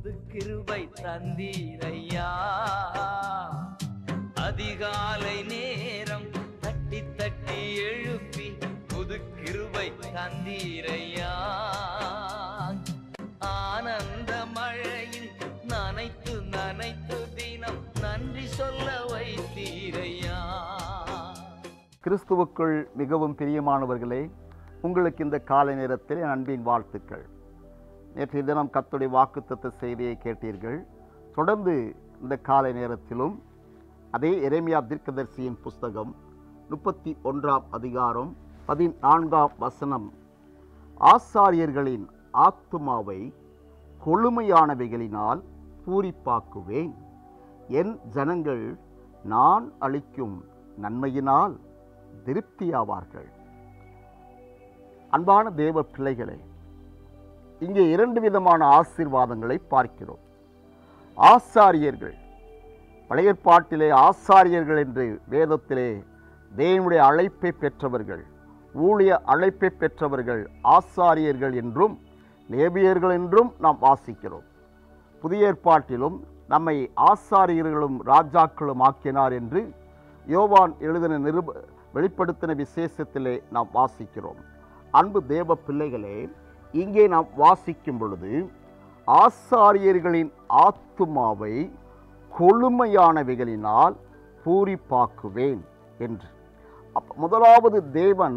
புது கிருபை தந்தீரையா அதிகாலை நேரம் தட்டி தட்டி எழுப்பி புது கிருபை தந்தீரையா ஆனந்த மழையில் நனைத்து நனைத்து தினம் நன்றி சொல்ல வைத்தீரையா கிறிஸ்துவுக்குள் மிகவும் பிரியமானவர்களே உங்களுக்கு இந்த காலை நேரத்தில் என் அன்பின் வாழ்த்துக்கள் நேற்றைய தினம் கத்துடைய வாக்குத்தத்த செய்தியை கேட்டீர்கள் தொடர்ந்து இந்த காலை நேரத்திலும் அதே எரேமியா தீர்க்கதரிசியின் புஸ்தகம் முப்பத்தி ஒன்றாம் அதிகாரம் பதினான்காம் வசனம் ஆசாரியர்களின் ஆத்துமாவை கொழுமையானவைகளினால் பூரிப்பாக்குவேன் என் ஜனங்கள் நான் அளிக்கும் நன்மையினால் திருப்தியாவார்கள் அன்பான தேவ பிள்ளைகளே இங்கே இரண்டு விதமான ஆசீர்வாதங்களை பார்க்கிறோம் ஆசாரியர்கள் பழைய ஏற்பாட்டிலே ஆசாரியர்கள் என்று வேதத்திலே தேவனுடைய அழைப்பை பெற்றவர்கள் ஊழிய அழைப்பை பெற்றவர்கள் ஆசாரியர்கள் என்றும் லேபியர்கள் என்றும் நாம் வாசிக்கிறோம் புதிய ஏற்பாட்டிலும் நம்மை ஆசாரியர்களும் ராஜாக்களும் ஆக்கினார் என்று யோவான் எழுதின நிருப வெளிப்படுத்தின விசேஷத்திலே நாம் வாசிக்கிறோம் அன்பு தேவ பிள்ளைகளே இங்கே நாம் வாசிக்கும் பொழுது ஆசாரியர்களின் ஆத்துமாவை கொழுமையானவைகளினால் பூரிப்பாக்குவேன் என்று அப்ப முதலாவது தேவன்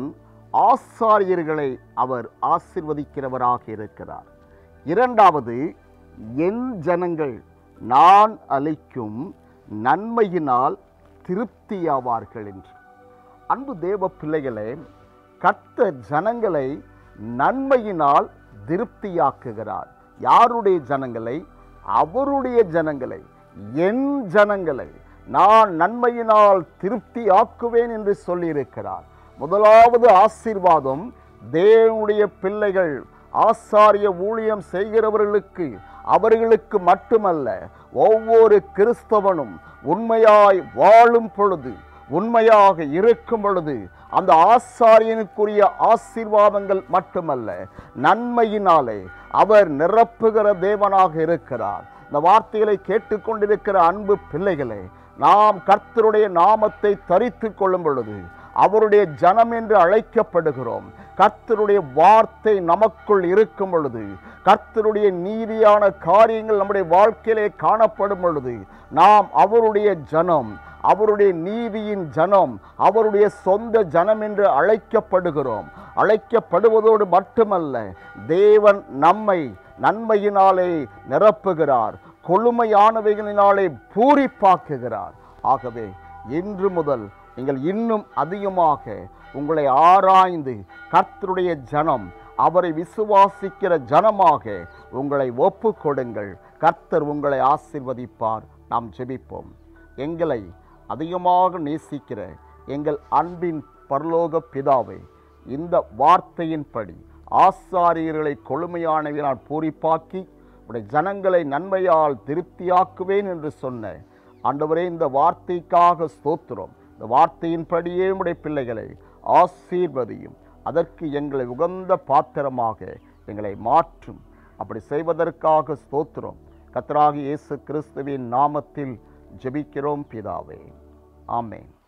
ஆசாரியர்களை அவர் ஆசிர்வதிக்கிறவராக இருக்கிறார் இரண்டாவது என் ஜனங்கள் நான் அளிக்கும் நன்மையினால் திருப்தியாவார்கள் என்று அன்பு தேவ பிள்ளைகளே கர்த்த ஜனங்களை நன்மையினால் திருப்தியாக்குகிறார் யாருடைய ஜனங்களை அவருடைய ஜனங்களை என் ஜனங்களை நான் நன்மையினால் திருப்தி ஆக்குவேன் என்று சொல்லியிருக்கிறார் முதலாவது ஆசீர்வாதம் தேவனுடைய பிள்ளைகள் ஆசாரிய ஊழியம் செய்கிறவர்களுக்கு அவர்களுக்கு மட்டுமல்ல ஒவ்வொரு கிறிஸ்தவனும் உண்மையாய் வாழும் பொழுது உண்மையாக இருக்கும் பொழுது அந்த ஆசாரியனுக்குரிய ஆசீர்வாதங்கள் மட்டுமல்ல நன்மையினாலே அவர் நிரப்புகிற தேவனாக இருக்கிறார் இந்த வார்த்தைகளை கேட்டுக்கொண்டிருக்கிற அன்பு பிள்ளைகளே நாம் கர்த்தருடைய நாமத்தை தரித்து கொள்ளும் பொழுது அவருடைய ஜனம் என்று அழைக்கப்படுகிறோம் கர்த்தருடைய வார்த்தை நமக்குள் இருக்கும் பொழுது கர்த்தருடைய நீதியான காரியங்கள் நம்முடைய வாழ்க்கையிலே காணப்படும் பொழுது நாம் அவருடைய ஜனம் அவருடைய நீதியின் ஜனம் அவருடைய சொந்த ஜனம் என்று அழைக்கப்படுகிறோம் அழைக்கப்படுவதோடு மட்டுமல்ல தேவன் நம்மை நன்மையினாலே நிரப்புகிறார் கொழுமையானவைகளினாலே பூரிப்பாக்குகிறார் ஆகவே இன்று முதல் நீங்கள் இன்னும் அதிகமாக உங்களை ஆராய்ந்து கர்த்தருடைய ஜனம் அவரை விசுவாசிக்கிற ஜனமாக உங்களை ஒப்பு கொடுங்கள் கர்த்தர் உங்களை ஆசிர்வதிப்பார் நாம் ஜெபிப்போம் எங்களை அதிகமாக நேசிக்கிற எங்கள் அன்பின் பரலோக பிதாவே இந்த வார்த்தையின்படி ஆசாரியர்களை கொழுமையானவினால் பூரிப்பாக்கி உடைய ஜனங்களை நன்மையால் திருப்தியாக்குவேன் என்று சொன்ன ஆண்டவரே இந்த வார்த்தைக்காக ஸ்தோத்திரம் இந்த வார்த்தையின்படியே உடைய பிள்ளைகளை ஆசீர்வதியும் அதற்கு எங்களை உகந்த பாத்திரமாக எங்களை மாற்றும் அப்படி செய்வதற்காக ஸ்தோத்திரம் கத்தராகி இயேசு கிறிஸ்துவின் நாமத்தில் ஜெபிக்கிறோம் பிதாவே ஆமென்